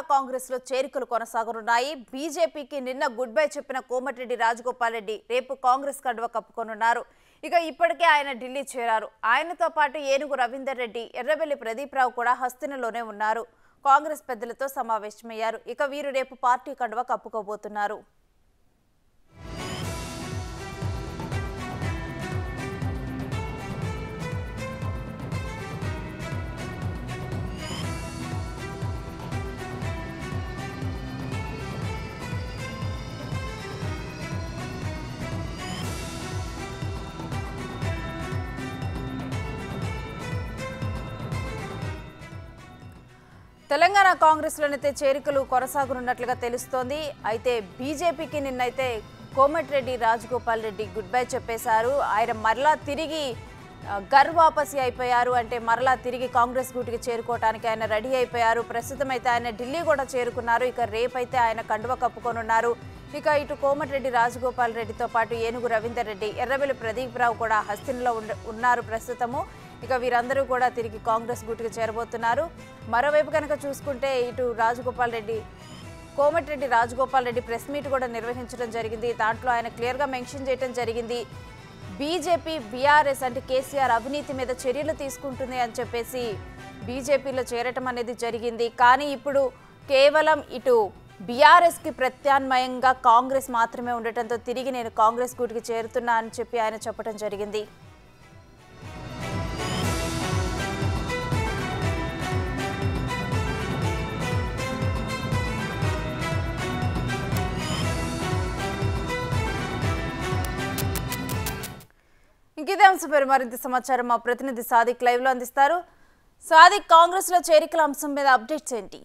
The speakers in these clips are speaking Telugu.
కాంగ్రెస్ లో చేరికలు కొనసాగనున్నాయి బీజేపీకి నిన్న గుడ్ బై చెప్పిన కోమటిరెడ్డి రాజగోపాల్ రెడ్డి రేపు కాంగ్రెస్ కండువ కప్పుకొనున్నారు ఇక ఇప్పటికే ఆయన ఢిల్లీ చేరారు ఆయనతో పాటు ఏనుగు రవీందర్ రెడ్డి ఎర్రబెల్లి ప్రదీప్ రావు కూడా హస్తినలోనే ఉన్నారు కాంగ్రెస్ పెద్దలతో సమావేశమయ్యారు ఇక వీరు రేపు పార్టీ కండువ కప్పుకోబోతున్నారు తెలంగాణ కాంగ్రెస్లోనైతే చేరికలు కొనసాగనున్నట్లుగా తెలుస్తోంది అయితే బీజేపీకి నిన్నైతే కోమటిరెడ్డి రాజగోపాల్ రెడ్డి గుడ్ బై చెప్పేశారు ఆయన మరలా తిరిగి ఆ, గర్ వాపసి అయిపోయారు అంటే మరలా తిరిగి కాంగ్రెస్ గూటికి చేరుకోవడానికి ఆయన రెడీ అయిపోయారు ప్రస్తుతం అయితే ఆయన ఢిల్లీ కూడా చేరుకున్నారు ఇక రేపైతే ఆయన కండువ కప్పుకొనున్నారు ఇక ఇటు కోమటిరెడ్డి రాజగోపాల్ రెడ్డితో పాటు ఏనుగు రవీందర్ రెడ్డి ఎర్రబెల్లి ప్రదీప్ రావు కూడా హస్తిన్లో ఉండ- ఉన్నారు ప్రస్తుతము ఇక వీరందరూ కూడా తిరిగి కాంగ్రెస్ గూటికి చేరబోతున్నారు మరోవైపు కనుక చూసుకుంటే ఇటు రాజగోపాల్ రెడ్డి కోమటిరెడ్డి రాజగోపాల్ రెడ్డి ప్రెస్ మీట్ కూడా నిర్వహించడం జరిగింది దాంట్లో ఆయన క్లియర్గా మెన్షన్ చేయడం జరిగింది బీజేపీ బీఆర్ఎస్ అంటే కేసీఆర్ అవినీతి మీద చర్యలు తీసుకుంటుంది అని చెప్పేసి బీజేపీలో చేరటం అనేది జరిగింది కానీ ఇప్పుడు కేవలం ఇటు బీఆర్ఎస్కి ప్రత్యామ్నాయంగా కాంగ్రెస్ మాత్రమే ఉండటంతో తిరిగి నేను కాంగ్రెస్ గూటికి చేరుతున్నా అని చెప్పి ఆయన చెప్పడం జరిగింది ఇంకిదే అంశంపై మరింత సమాచారం మా ప్రతినిధి సాదిక్ లైవ్ లో అందిస్తారు సాదిక్ కాంగ్రెస్ లో చేరికల అంశం మీద అప్డేట్స్ ఏంటి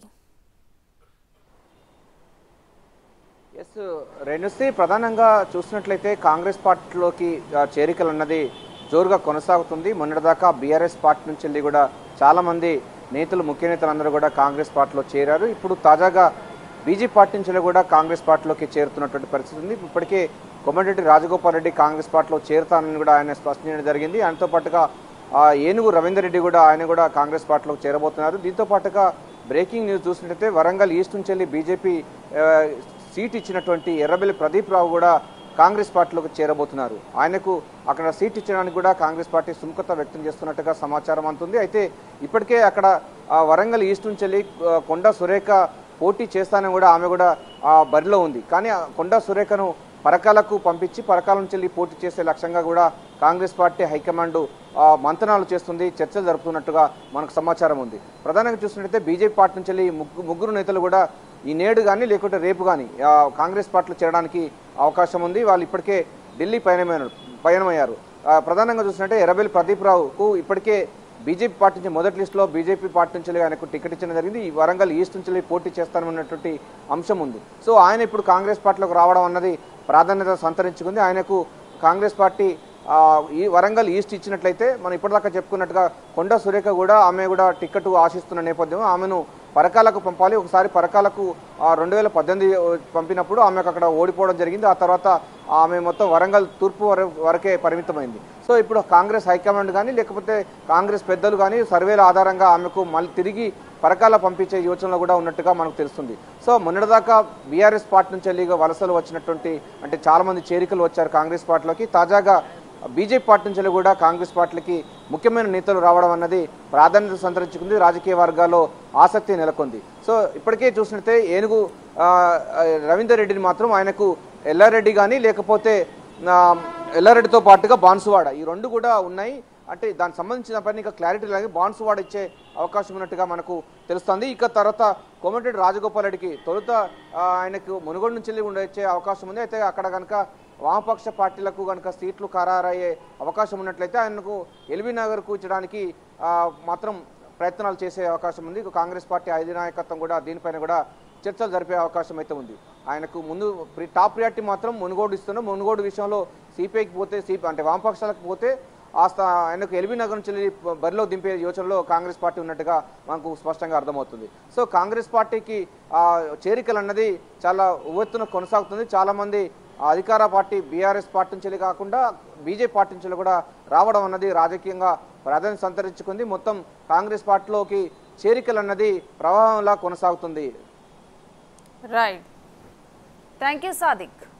ఎస్ రేణుశ్రీ ప్రధానంగా చూసినట్లయితే కాంగ్రెస్ పార్టీలోకి ఆ, చేరికలు అన్నది జోరుగా కొనసాగుతుంది మొన్నటిదాకా బీఆర్ఎస్ పార్టీ నుంచి వెళ్ళి కూడా చాలా మంది నేతలు ముఖ్య నేతలందరూ కూడా కాంగ్రెస్ పార్టీలో చేరారు ఇప్పుడు తాజాగా బీజేపీ పార్టీ నుంచి వెళ్ళి కూడా కాంగ్రెస్ పార్టీలోకి చేరుతున్నటువంటి పరిస్థితి ఉంది ఇప్పటికే కొమ్మటిరెడ్డి రాజగోపాల్ రెడ్డి కాంగ్రెస్ పార్టీలో చేరుతానని కూడా ఆయన స్పష్టం చేయడం జరిగింది ఆయనతో పాటుగా ఆ, ఏనుగు రవీందర్ రెడ్డి కూడా ఆయన కూడా కాంగ్రెస్ పార్టీలోకి చేరబోతున్నారు దీంతో పాటుగా బ్రేకింగ్ న్యూస్ చూసినట్లయితే వరంగల్ ఈస్ట్ నుంచి వెళ్ళి బీజేపీ ఆ, సీట్ ఇచ్చినటువంటి ఎర్రబెల్లి ప్రదీప్ రావు కూడా కాంగ్రెస్ పార్టీలోకి చేరబోతున్నారు ఆయనకు అక్కడ సీట్ ఇచ్చడానికి కూడా కాంగ్రెస్ పార్టీ సుముఖత వ్యక్తం చేస్తున్నట్టుగా సమాచారం అందుతుంది అయితే ఇప్పటికే అక్కడ ఆ, వరంగల్ ఈస్ట్ నుంచి వెళ్ళి ఆ, కొండా సురేఖ పోటీ చేస్తానని కూడా ఆమె కూడా ఆ బరిలో ఉంది కానీ ఆ కొండా సురేఖను పరకాలకు పంపించి పరకాల నుంచి వెళ్ళి పోటీ చేసే లక్ష్యంగా కూడా కాంగ్రెస్ పార్టీ హైకమాండ్ ఆ, మంతనాలు చేస్తుంది చర్చలు జరుపుతున్నట్టుగా మనకు సమాచారం ఉంది ప్రధానంగా చూసినట్లయితే బీజేపీ పార్టీ నుంచి వెళ్ళి ముగ్గు- ముగ్గురు నేతలు కూడా ఈ నేడు కానీ లేకుంటే రేపు కానీ కాంగ్రెస్ పార్టీలో చేరడానికి అవకాశం ఉంది వాళ్ళు ఇప్పటికే ఢిల్లీ పయనమైన పయనమయ్యారు ఆ, ప్రధానంగా చూసినట్టే ఎర్రబెల్లి ప్రదీప్ రావుకు ఇప్పటికే బీజేపీ పార్టీ నుంచి మొదటి లిస్టులో బీజేపీ పార్టీ నుంచి వెళ్ళి ఆయనకు టికెట్ ఇచ్చడం జరిగింది ఈ వరంగల్ ఈస్ట్ నుంచి వెళ్ళి పోటీ చేస్తానన్నటువంటి అంశం ఉంది సో ఆయన ఇప్పుడు కాంగ్రెస్ పార్టీలోకి రావడం అన్నది ప్రాధాన్యత సంతరించుకుంది ఆయనకు కాంగ్రెస్ పార్టీ ఆ, ఈ వరంగల్ ఈస్ట్ ఇచ్చినట్లయితే మనం ఇప్పటిదాకా చెప్పుకున్నట్టుగా కొండ సురేఖ కూడా ఆమె కూడా టికెట్ ఆశిస్తున్న నేపథ్యం ఆమెను పరకాలకు పంపాలి ఒకసారి పరకాలకు రెండు వేల పద్దెనిమిది పంపినప్పుడు ఆమెకు అక్కడ ఓడిపోవడం జరిగింది ఆ తర్వాత ఆమె మొత్తం వరంగల్ తూర్పు వర- వరకే పరిమితమైంది సో ఇప్పుడు కాంగ్రెస్ హైకమాండ్ కానీ లేకపోతే కాంగ్రెస్ పెద్దలు కానీ సర్వేల ఆధారంగా ఆమెకు మళ్ళీ తిరిగి పరకాల పంపించే యోచనలో కూడా ఉన్నట్టుగా మనకు తెలుస్తుంది సో మొన్నటిదాకా బీఆర్ఎస్ పార్టీ నుంచి వెళ్ళి వలసలు వచ్చినటువంటి అంటే చాలా మంది చేరికలు వచ్చారు కాంగ్రెస్ పార్టీలోకి తాజాగా బీజేపీ పార్టీ నుంచి వెళ్ళి కూడా కాంగ్రెస్ పార్టీలకి ముఖ్యమైన నేతలు రావడం అన్నది ప్రాధాన్యత సంతరించుకుంది రాజకీయ వర్గాల్లో ఆసక్తి నెలకొంది సో ఇప్పటికే చూసినట్టే ఏనుగు ఆ, ఆ, రవీందర్ రెడ్డిని మాత్రం ఆయనకు ఎల్లారెడ్డి కానీ లేకపోతే ఆ, ఎల్లారెడ్డితో పాటుగా బాన్సువాడ ఈ రెండు కూడా ఉన్నాయి అంటే దానికి సంబంధించిన పని ఇంకా క్లారిటీ లాగే బాన్సువాడ ఇచ్చే అవకాశం ఉన్నట్టుగా మనకు తెలుస్తుంది ఇక తర్వాత కోమటిరెడ్డి రాజగోపాల్ రెడ్డికి తొలుత ఆ, ఆయనకు మునుగోడు నుంచి వెళ్ళి ఉండే వచ్చే అవకాశం ఉంది అయితే అక్కడ కనుక వామపక్ష పార్టీలకు కనుక సీట్లు ఖరారయ్యే అవకాశం ఉన్నట్లయితే ఆయనకు ఎల్బీ నగర్కు ఇచ్చడానికి ఆ, మాత్రం ప్రయత్నాలు చేసే అవకాశం ఉంది ఇక కాంగ్రెస్ పార్టీ అధినాయకత్వం కూడా దీనిపైన కూడా చర్చలు జరిపే అవకాశం అయితే ఉంది ఆయనకు ముందు ప్రి- టాప్ ప్రియారిటీ మాత్రం మునుగోడు ఇస్తున్నాం మునుగోడు విషయంలో సిపిఐకి పోతే సిపి అంటే వామపక్షాలకు పోతే ఆ స్థా ఆయనకు ఎల్బీ నగర్ నుంచి వెళ్ళి బరిలో దింపే యోచనలో కాంగ్రెస్ పార్టీ ఉన్నట్టుగా మనకు స్పష్టంగా అర్థమవుతుంది సో కాంగ్రెస్ పార్టీకి ఆ చేరికలు అన్నది చాలా ఉవ్వెత్తున కొనసాగుతుంది చాలా మంది ఆ అధికార పార్టీ బీఆర్ఎస్ పార్టీ నుంచి కాకుండా బీజేపీ పార్టీ నుంచి కూడా రావడం అన్నది రాజకీయంగా ప్రాధాన్యత సంతరించుకుంది మొత్తం కాంగ్రెస్ పార్టీలోకి చేరికలు అన్నది ప్రవాహంలా కొనసాగుతుంది రైట్ థ్యాంక్ యూ సాదిక్